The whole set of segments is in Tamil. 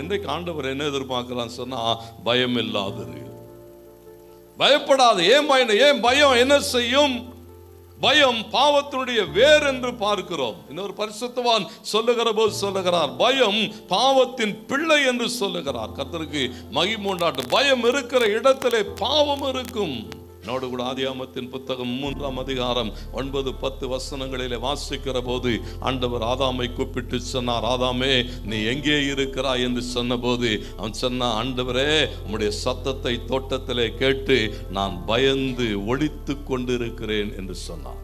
இன்றைக்கு ஆண்டவர் என்ன எதிர்பார்க்கிறான்னு சொன்னா பயம் இல்லாதது பயப்படாது ஏன் பயம் ஏன் பயம் என்ன செய்யும் பயம் பாவத்தினுடைய வேர் என்று பார்க்கிறோம் இன்னொரு பரிசுத்தவான் சொல்லுகிற போது சொல்லுகிறார் பயம் பாவத்தின் பிள்ளை என்று சொல்லுகிறார் கர்த்தருக்கு மகிமுண்டாட்டு பயம் இருக்கிற இடத்திலே பாவம் இருக்கும் என்னோடு கூட ஆதியாமத்தின் புத்தகம் மூன்றாம் அதிகாரம் ஒன்பது பத்து வசனங்களிலே வாசிக்கிற போது ஆண்டவர் ஆதாமை கூப்பிட்டு சொன்னார் ஆதாமே நீ எங்கே இருக்கிறாய் என்று சொன்னபோது அவன் சொன்ன ஆண்டவரே உம்முடைய சத்தத்தை தோட்டத்திலே கேட்டு நான் பயந்து ஒளித்து கொண்டிருக்கிறேன் என்று சொன்னார்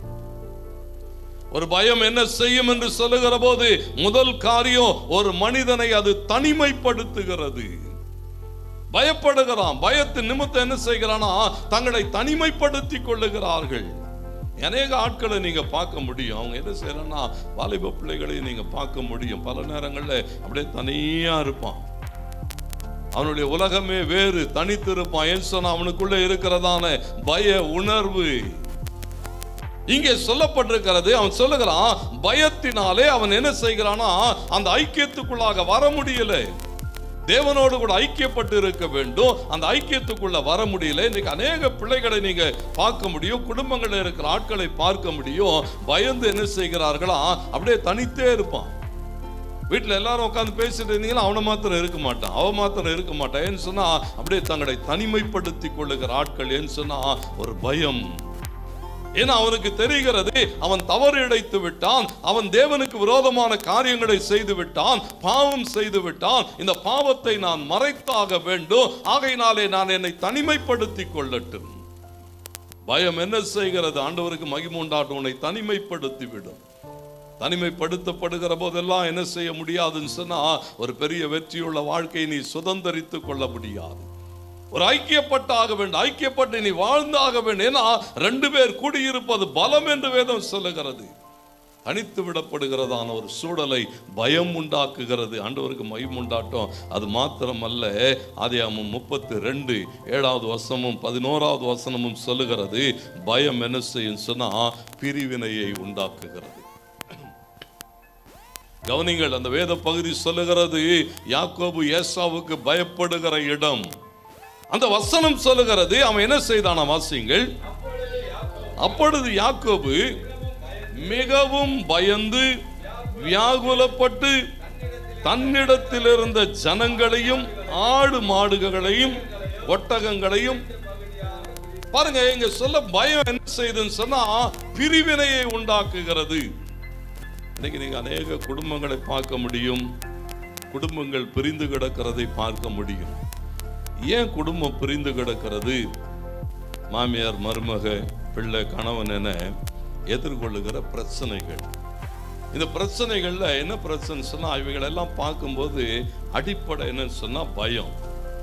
ஒரு பயம் என்ன செய்யும் என்று சொல்லுகிற போது முதல் காரியம் ஒரு மனிதனை அது தனிமைப்படுத்துகிறது பயப்படுகிறான் பயத்தின் நிமித்தம் என்ன செய்கிறானா தங்களை தனிமைப்படுத்திக் கொள்ளுகிறார்கள் அநேக ஆட்களை நீங்க பார்க்க முடியும் அவங்க என்ன செய்யறாங்கன்னா வாலிப பிள்ளைகளை நீங்க பார்க்க முடியும் பல நேரங்கள்ல அப்படியே தனியா இருப்பான் அவனுடைய உலகமே வேறு தனித்து இருப்பான் ஏன் சொன்னா அவனுக்குள்ள இருக்கிறதான பய உணர்வு இங்கே சொல்லப்பட்டிருக்கிறது அவன் சொல்லுகிறான் பயத்தினாலே அவன் என்ன செய்கிறானா அந்த ஐக்கியத்துக்குள்ளாக வர முடியல தேவனோடு கூட ஐக்கியப்பட்டு இருக்க வேண்டும் அந்த ஐக்கியத்துக்குள்ள வர முடியல இன்னைக்கு அநேக பிள்ளைகளை நீங்க பார்க்க முடியும் குடும்பங்களில் இருக்கிற ஆட்களை பார்க்க முடியும் பயந்து என்ன செய்கிறார்களா அப்படியே தனித்தே இருப்பான் வீட்டில் எல்லாரும் உட்காந்து பேசிட்டு இருந்தீங்கன்னா அவனை மாத்திரம் இருக்க மாட்டான் அவன் மாத்திரம் இருக்க மாட்டான் ஏன்னு சொன்னா அப்படியே தங்களை தனிமைப்படுத்தி கொள்ளுகிற ஆட்கள் ஏன்னு சொன்னா ஒரு பயம் ஏன்னா அவனுக்கு தெரிகிறது அவன் தவறு இழைத்து விட்டான் அவன் தேவனுக்கு விரோதமான காரியங்களை செய்து விட்டான் பாவம் செய்து விட்டான் இந்த பாவத்தை நான் மறைத்தாக வேண்டும் ஆகையினாலே நான் என்னை தனிமைப்படுத்தி கொள்ளட்டும் பயம் என்ன செய்கிறது ஆண்டவருக்கு மகிமுண்டாட்டும் உன்னை தனிமைப்படுத்தி விடும் தனிமைப்படுத்தப்படுகிற போதெல்லாம் என்ன செய்ய முடியாதுன்னு சொன்னா ஒரு பெரிய வெற்றியுள்ள வாழ்க்கையை நீ சுதந்தரித்துக் கொள்ள முடியாது ஒரு ஐக்கியப்பட்டாக வேண்டும் ஐக்கியப்பட்டு நீ வாழ்ந்தாக வேண்டும் ஏன்னா ரெண்டு பேர் கூடியிருப்பது பலம் என்று வேதம் சொல்லுகிறது தனித்து விடப்படுகிறதான ஒரு சூழலை பயம் உண்டாக்குகிறது ஆண்டவருக்கு மயம் உண்டாட்டம் அது மாத்திரமல்ல ஆதியாமம் முப்பத்தி ரெண்டு ஏழாவது வசனமும் பதினோராவது வசனமும் சொல்லுகிறது பயம் என்ன செய்யும் சொன்னா பிரிவினையை உண்டாக்குகிறது கவனிங்கள் அந்த வேத பகுதி சொல்லுகிறது யாக்கோபு ஏசாவுக்கு பயப்படுகிற இடம் அந்த வசனம் சொல்லுகிறது அவன் என்ன செய்தானா வாசியுங்கள் அப்பொழுது யாக்கோபு மிகவும் பயந்து வியாகுலப்பட்டு தன்னிடத்தில் இருந்த ஜனங்களையும் ஆடு மாடுகளையும் ஒட்டகங்களையும் பாருங்க இங்க சொல்ல பயம் என்ன செய்யுதுன்னு சொன்னா பிரிவினையை உண்டாக்குகிறது இன்னைக்கு நீங்க அநேக குடும்பங்களை பார்க்க முடியும் குடும்பங்கள் பிரிந்து கிடக்கிறதை பார்க்க முடியும் ஏன் குடும்பம் பிரிந்து கிடக்கிறது மாமியார் மருமக பிள்ளை கணவன் என எதிர்கொள்ளுகிற பிரச்சனைகள் இந்த பிரச்சனைகள்ல என்ன பிரச்சனை சொன்னா இவைகள் எல்லாம் பார்க்கும்போது அடிப்படை என்னன்னு சொன்னா பயம்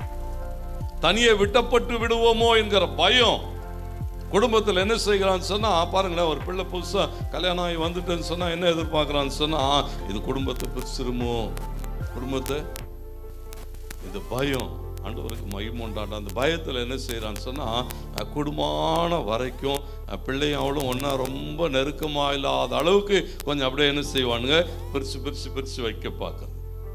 தனியே விட்டப்பட்டு விடுவோமோ என்கிற பயம் குடும்பத்தில் என்ன செய்கிறான்னு சொன்னா பாருங்களேன் ஒரு பிள்ளை புதுசா கல்யாணம் ஆகி வந்துட்டேன்னு சொன்னா என்ன எதிர்பார்க்கறான்னு சொன்னா இது குடும்பத்தை பிரிச்சிருமோ குடும்பத்தை இது பயம் ஆண்டவருக்கு மகிமுண்டாட்டம் அந்த பயத்தில் என்ன செய்கிறான்னு சொன்னால் குடும்பமான வரைக்கும் அஹ், பிள்ளையும் அவளும் ஒன்றா ரொம்ப நெருக்கமாக இல்லாத அளவுக்கு கொஞ்சம் அப்படியே என்ன செய்வானுங்க பிரித்து பிரித்து பிரித்து வைக்க பார்க்குறது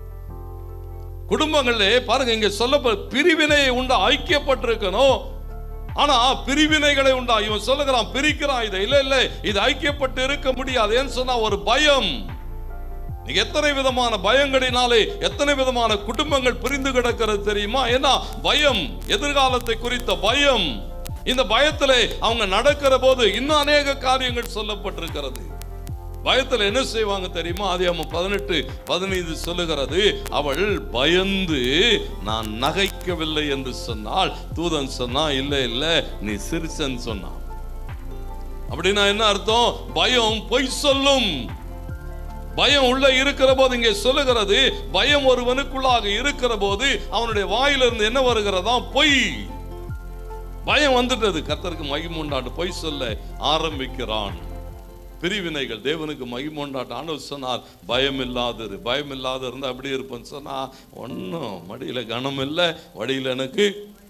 குடும்பங்களே பாருங்க இங்க சொல்ல பிரிவினை உண்டா ஐக்கியப்பட்டிருக்கணும் ஆனா பிரிவினைகளை உண்டா இவன் சொல்லுகிறான் பிரிக்கிறான் இதை இல்ல இல்ல இது ஐக்கியப்பட்டு இருக்க முடியாது ஏன்னு சொன்னா ஒரு பயம் நீங்க எத்தனை விதமான பயங்களினாலே எத்தனை விதமான குடும்பங்கள் பிரிந்து கிடக்கிறது தெரியுமா ஏன்னா பயம் எதிர்காலத்தை குறித்த பயம் இந்த பயத்திலே அவங்க நடக்கிற போது இன்னும் அநேக காரியங்கள் சொல்லப்பட்டிருக்கிறது பயத்துல என்ன செய்வாங்க தெரியுமா ஆதியாமம் பதினெட்டு பதினைந்து சொல்லுகிறது அவள் பயந்து நான் நகைக்கவில்லை என்று சொன்னால் தூதன் சொன்னா இல்ல இல்ல நீ சிரிச்சன்னு சொன்னான் அப்படின்னா என்ன அர்த்தம் பயம் பொய் சொல்லும் பயம் உள்ள இருக்கிற போது இங்கே சொல்லுகிறது பயம் ஒருவனுக்குள்ளாக இருக்கிற போது அவனுடைய வாயிலிருந்து என்ன வருகிறதா பொய் பயம் வந்துட்டது கர்த்தருக்கு மகிமுண்டாண்டு பொய் சொல்ல ஆரம்பிக்கிறான் பிரிவினைகள் தேவனுக்கு மகிமுண்டாட்டு ஆண்டவர் சொன்னார் பயம் இல்லாதரு பயம் இல்லாத இருந்தா அப்படி இருப்பேன்னு சொன்னா ஒன்றும் மடியில கனம் இல்லை வழியில் எனக்கு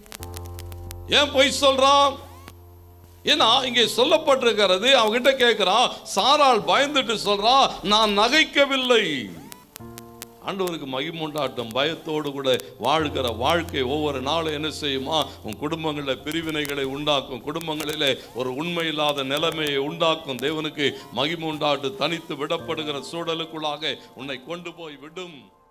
ஏன் பொய் சொல்றான் ஏன்னா இங்கே சொல்லப்பட்டிருக்கிறது அவகிட்ட கேட்கிறான் சாராள் பயந்துட்டு சொல்றா நான் நகைக்கவில்லை ஆண்டவருக்கு மகிமுண்டாட்டம் பயத்தோடு கூட வாழ்கிற வாழ்க்கை ஒவ்வொரு நாளும் என்ன செய்யுமா உன் குடும்பங்களில் பிரிவினைகளை உண்டாக்கும் குடும்பங்களிலே ஒரு உண்மை இல்லாத நிலைமையை உண்டாக்கும் தேவனுக்கு மகிமுண்டாட்டு தனித்து விடப்படுகிற சூழலுக்குள்ளாக உன்னை கொண்டு போய் விடும்